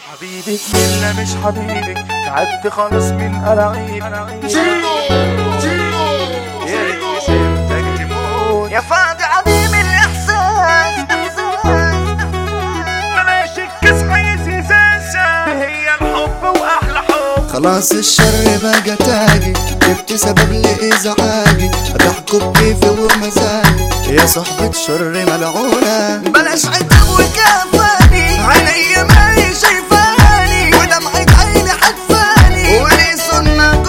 حبيبك ولا مش حبيبك تعبت خلاص من ألاعيب جيرو جيرو يا ريت سبتك تموت يا فاضي عظيم الإحساس بلاش الكس حيز يزاسا هي الحب وأحلى حب خلاص الشر بقى تاجي جبت سبب لإزعاجي بحكم كيفي ومزاجي يا صحبة شر ملعونة بلاش عتاب وكفاني عيني ما هي شايفاني ودمعة عيني حدفاني ولي سنة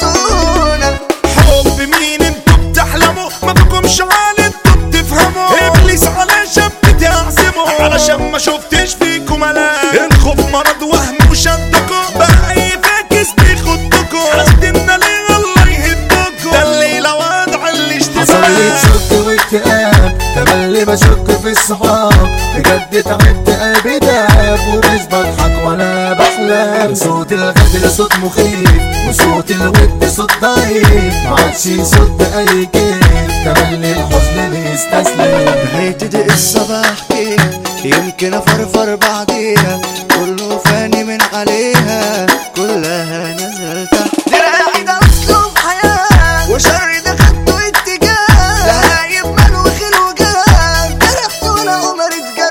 كغنتونا حب مين انتوا بتحلموا ما بكمش عال انتوا بتفهموا ابليس على شبكتي اعزمه علشان ما شفتش فيكم انا الخوف مرض وهم وشدكم بقى اي فاكس بيخدكم قدمنا ليه الله يهدكم ده الليله وضع اللي حصل لي اشتباه شك واكتئاب تملي بشك في الصحاب بجد تعبت قلبي تعب ومش بضحك وانا بحلم صوت الغدر صوت مخيف وصوت الود صوت ضعيف معادش يصد اي كيف تملي الحزن بيستسلم هيبتدي الصباح كيف يمكن افرفر بعديها كله فاني من عليها كلها نزل تحت دراعي ده أسلوب حياة وشر ده خدته اتجاه لهايب مال وخير وجاه جرحت ولا عمر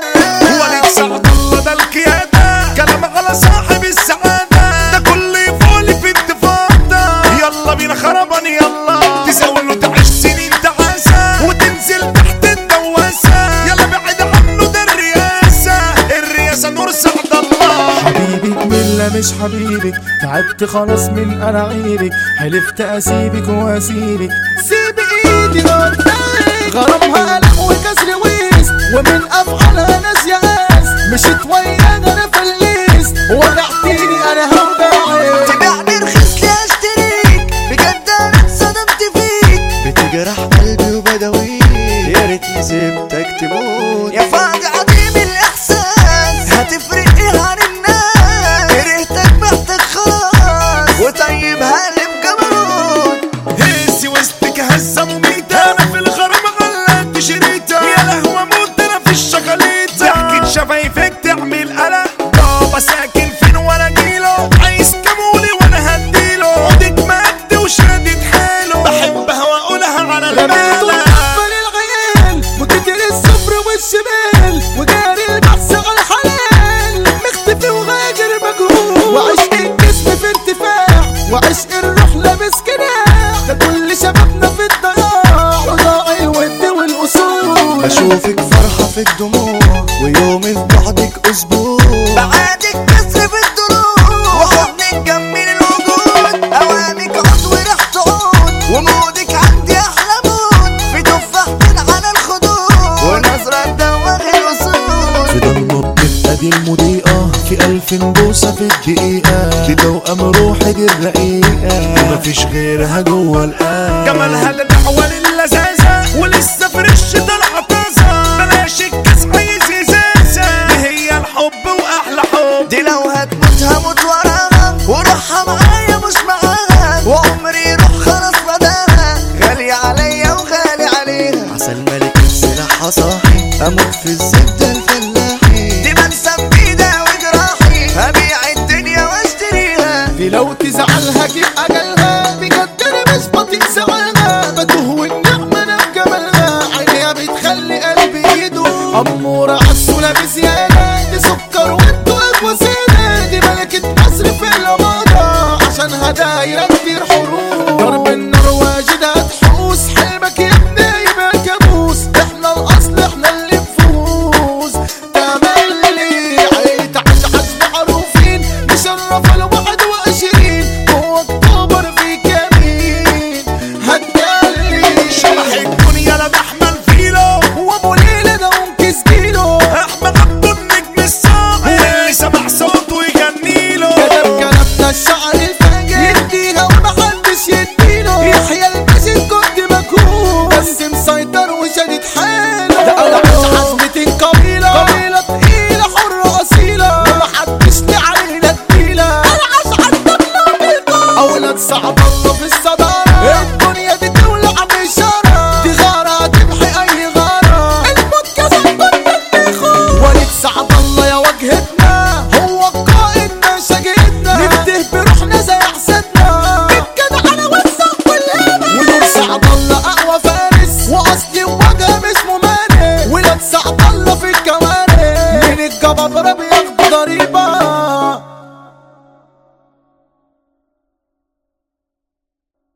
وليد اتجرح سعد الله ده القيادة كلام على صاحب السعادة ده كل يفولي في انتفاضة يلا بينا خربان يلا تزاول له تعيش سنين تعاسة وتنزل تحت الدواسة يلا بعد عنه ده الرئاسة الرئاسة نور سعد الله حبيبك ولا مش حبيبك تعبت خلاص من ألاعيبك حلفت أسيبك وأسيبك سيب ايدي قدامك غرامها قلق وكسر ويس ومن افعالها ناس ياس مشيت وياها انا فليس وجعتيني انا هوجعك تبيعني رخيص لي اشتريك بجد انا اتصدمت فيك بتجرح قلبي وبدويك يا ريتني سبتك تموت يا فاضي عظيم الاحساس هتفرق ايه عن الناس كرهتك بعتك خلاص وطيبها لي بجبروت هيسي وسطك هزة مميتة انا في الغرام غلقت شريطة يا لهوى موت انا في الشغليطة ضحكة شفايفك تعمل قلق بابا ساكن فين وانا جيله عايز كمولي وانا هديله عودك مد وشادد حاله بحبها واقولها على رميت المالة وقفل العيال وكتر الصفر والشمال وجاري البحث على الحلال مختفي وغاجر مجهول وعشق الجسم في ارتفاع وعشق الروح لابس كناع ده كل شبابنا في الضياع وضاع الود والاصول بشوفك فرحة في الدموع ويومي في بعدك اسبوع بعادك كسر في الدروب وحضنك جميل الوجود اوامك عود وريحة عود ومودك عندي احلى مود في تفاحتين على الخدود ونظرة تدوغ الوصول في ضلمة بتبقى دي المضيئة في ألف بوسة في الدقيقة دي توأم روحي دي الرقيقة ومفيش غيرها جوه القلب جمالها لدعوة للذاذة ولسه فريش طالعة طازة بلاش الكاس عايز ازازة دي هي الحب واحلى حب دي لو هتموت هموت وراها وروحها معايا مش معاها وعمري يروح خلاص مداها غالي عليا وغالي عليها عسل ملك السلاح صاحي اموت في الزبدة الفلاحي دي بنسى بإيدها وجراحي هبيع الدنيا واشتريها دي لو تزعلها جيب أجلها بجد أنا مش بطيء زعلها بتوه والنعمة أنا بجمالها عينيها بتخلي قلبي يدوب أمورة عسولة بزيادة دي سكر وانتو أقوى سنة دي ملكة مصر في الأمارة عشانها دايرة كتير حروب ضرب النار واجدة تحوس حلمك يا ابني يبقى كابوس احنا الأصل احنا اللي نفوز تملي عيلة عشعش معروفين نشرف الواحد وعشرين عطلة في الكوارث من الجبابرة